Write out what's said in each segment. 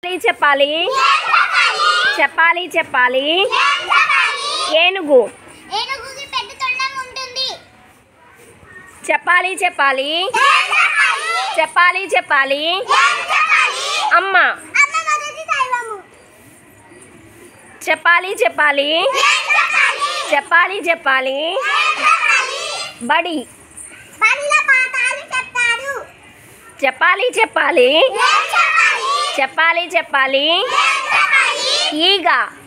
చెప్పాలి చెప్పాలి చెప్పాలి ఏనుగు ఏనుగుకి పెద్ద తొండం ఉంటుంది చెప్పాలి చెప్పాలి చెప్పాలి చెప్పాలి అమ్మ అమ్మ మొదటి దైవము చెప్పాలి చెప్పాలి చెప్పాలి చెప్పాలి బడి బడిలో పాఠాలు చెప్తారు చెప్పాలి చెప్పాలి చెప్పాలి చెప్పాలి ఈగ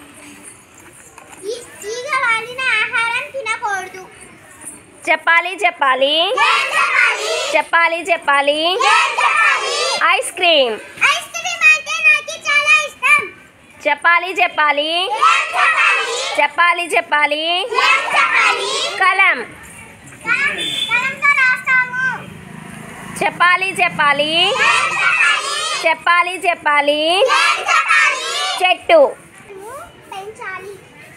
ఈ- ఈగ వాడిన ఆహారం తినకూడదు చెప్పాలి చెప్పాలి చెప్పాలి చెప్పాలి ఐస్ క్రీమ్ ఐస్ క్రీమ్ అంటే నాకు చాలా ఇష్టం చెప్పాలి చెప్పాలి చెప్పాలి చెప్పాలి కలం కలంతో రాస్తాము చెప్పాలి చెప్పాలి చెప్పాలి చెప్పాలి చెట్టు పెంచాలి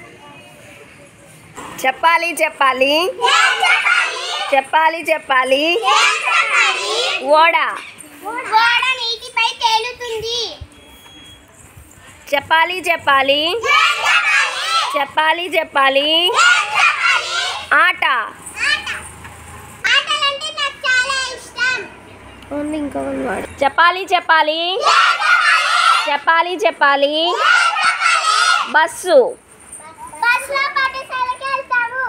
చెప్పాలి చెప్పాలి చెప్పాలి చెప్పాలి ఓడ గోడ నీటిపై తేలుతుంది చెప్పాలి చెప్పాలి చెప్పాలి చెప్పాలి ఆట ఆటలంటే నాకు చాలా ఇష్టం ఇంకా చెప్పాలి చెప్పాలి చెప్పాలి చెప్పాలి బస్సు బస్సులో పాఠశాలకి వెళ్తాము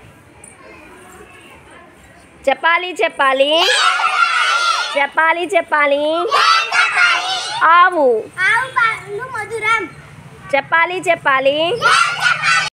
చెప్పాలి చెప్పాలి చెప్పాలి చెప్పాలి ఆవు ఆవు పాలు మధురం చెప్పాలి చెప్పాలి చెప్పాలి